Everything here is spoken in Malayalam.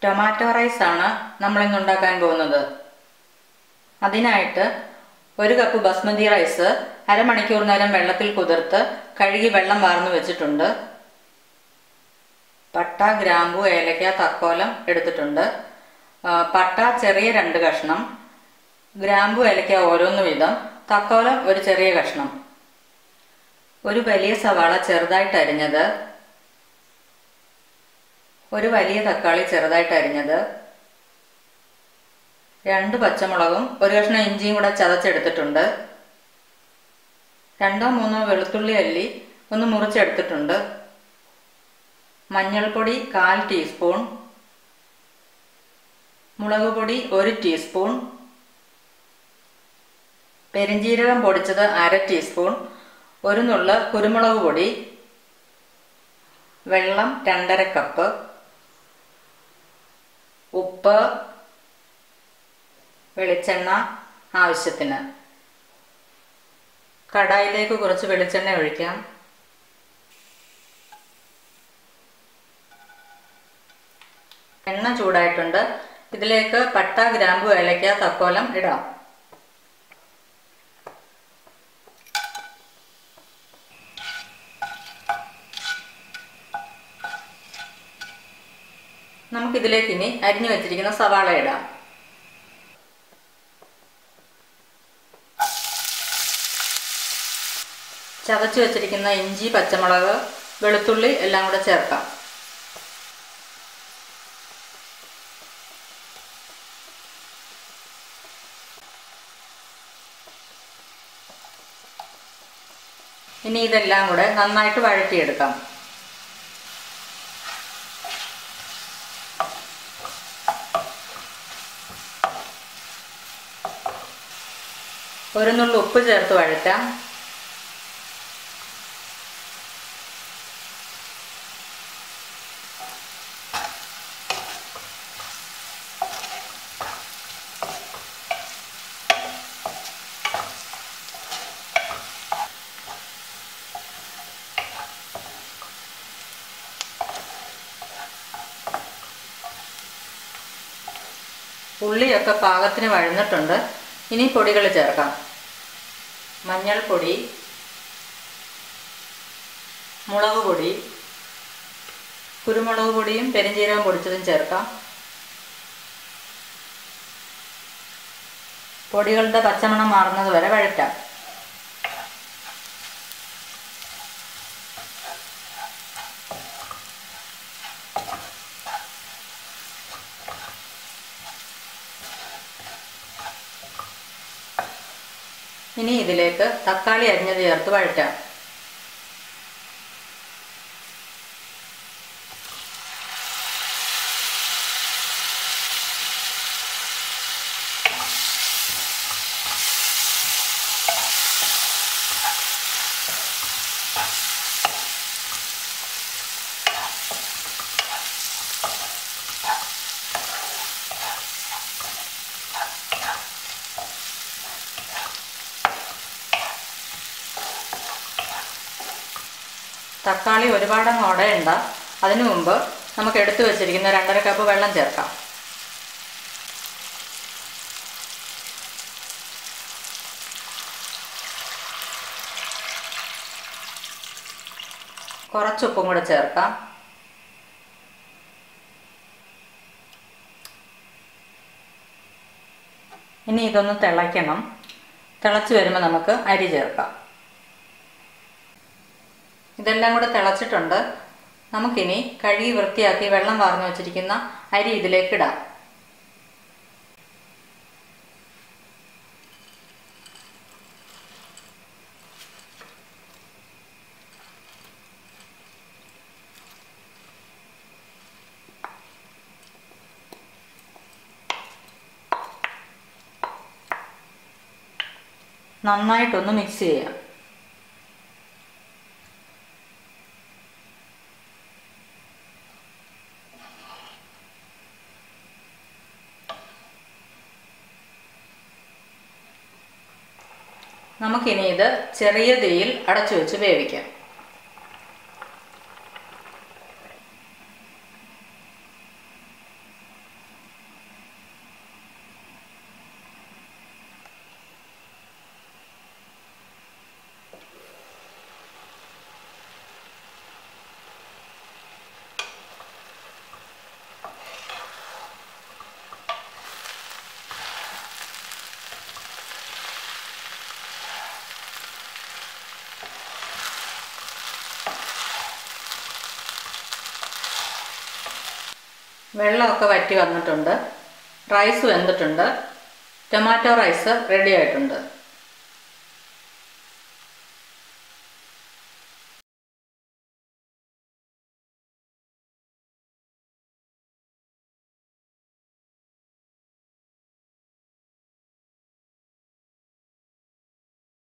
ടൊമാറ്റോ റൈസ് ആണ് നമ്മൾ ഇന്ന് ഉണ്ടാക്കാൻ പോകുന്നത് അതിനായിട്ട് ഒരു കപ്പ് ബസ്മതി റൈസ് അരമണിക്കൂർ നേരം വെള്ളത്തിൽ കുതിർത്ത് കഴുകി വെള്ളം വാർന്നു വെച്ചിട്ടുണ്ട് പട്ട ഗ്രാമ്പു ഏലക്ക തക്കോലം എടുത്തിട്ടുണ്ട് ആ, പട്ട ചെറിയ രണ്ട് കഷ്ണം ഗ്രാമ്പു ഏലക്ക ഓരോന്ന് വീതം തക്കോലം ഒരു ചെറിയ കഷ്ണം ഒരു വലിയ സവാള ചെറുതായിട്ട് അരിഞ്ഞത് ഒരു വലിയ തക്കാളി ചെറുതായിട്ട് അരിഞ്ഞത് രണ്ട് പച്ചമുളകും ഒരു കഷ്ണം ഇഞ്ചിയും കൂടെ ചതച്ചെടുത്തിട്ടുണ്ട് രണ്ടോ മൂന്നോ വെളുത്തുള്ളി അല്ലി ഒന്ന് മുറിച്ചെടുത്തിട്ടുണ്ട് മഞ്ഞൾപ്പൊടി കാൽ ടീസ്പൂൺ മുളക് പൊടി ഒരു ടീസ്പൂൺ പെരിഞ്ജീരകം പൊടിച്ചത് അര ടീസ്പൂൺ ഒരു നുള്ള കുരുമുളക് പൊടി വെള്ളം രണ്ടര കപ്പ് ഉപ്പ് വെളിച്ചെണ്ണ ആവശ്യത്തിന് കടായിലേക്ക് കുറച്ച് വെളിച്ചെണ്ണ ഒഴിക്കാം എണ്ണ ചൂടായിട്ടുണ്ട് ഇതിലേക്ക് പട്ട ഗ്രാമ്പു ഏലക്ക തക്കോലം ഇടാം നമുക്കിതിലേക്ക് ഇനി അരിഞ്ഞു വെച്ചിരിക്കുന്ന സവാള ഇടാം ചതച്ചു വെച്ചിരിക്കുന്ന ഇഞ്ചി പച്ചമുളക് വെളുത്തുള്ളി എല്ലാം കൂടെ ചേർക്കാം ഇനി ഇതെല്ലാം കൂടെ നന്നായിട്ട് വഴറ്റിയെടുക്കാം ഒരു നുള്ളു ഉപ്പ് ചേർത്ത് വഴറ്റാം ഉള്ളിയൊക്കെ പാകത്തിന് വഴന്നിട്ടുണ്ട് ഇനി പൊടികൾ ചേർക്കാം മഞ്ഞൾപ്പൊടി മുളക് പൊടി കുരുമുളക് പൊടിയും പെരിഞ്ജീരകം പൊടിച്ചതും ചേർക്കാം പൊടികളുടെ പച്ചമണം മാറുന്നത് വരെ വഴറ്റാം ഇനി ഇതിലേക്ക് തക്കാളി അരിഞ്ഞത് ചേർത്ത് വഴറ്റാം തക്കാളി ഒരുപാടങ്ങ് ഉടയണ്ട അതിനു മുമ്പ് നമുക്ക് എടുത്തു വെച്ചിരിക്കുന്ന രണ്ടര കപ്പ് വെള്ളം ചേർക്കാം കുറച്ച് ഉപ്പും കൂടെ ചേർക്കാം ഇനി ഇതൊന്ന് തിളയ്ക്കണം തിളച്ച് വരുമ്പോൾ നമുക്ക് അരി ചേർക്കാം ഇതെല്ലാം കൂടെ തിളച്ചിട്ടുണ്ട് നമുക്കിനി കഴുകി വൃത്തിയാക്കി വെള്ളം വാർന്നു വെച്ചിരിക്കുന്ന അരി ഇതിലേക്ക് ഇടാം നന്നായിട്ടൊന്ന് മിക്സ് ചെയ്യാം നമുക്കിനി ഇത് ചെറിയ തീയിൽ അടച്ചു വെച്ച് വേവിക്കാം വെള്ളമൊക്കെ വറ്റി വന്നിട്ടുണ്ട് റൈസ് വെന്തിട്ടുണ്ട് ടൊമാറ്റോ റൈസ് റെഡി ആയിട്ടുണ്ട്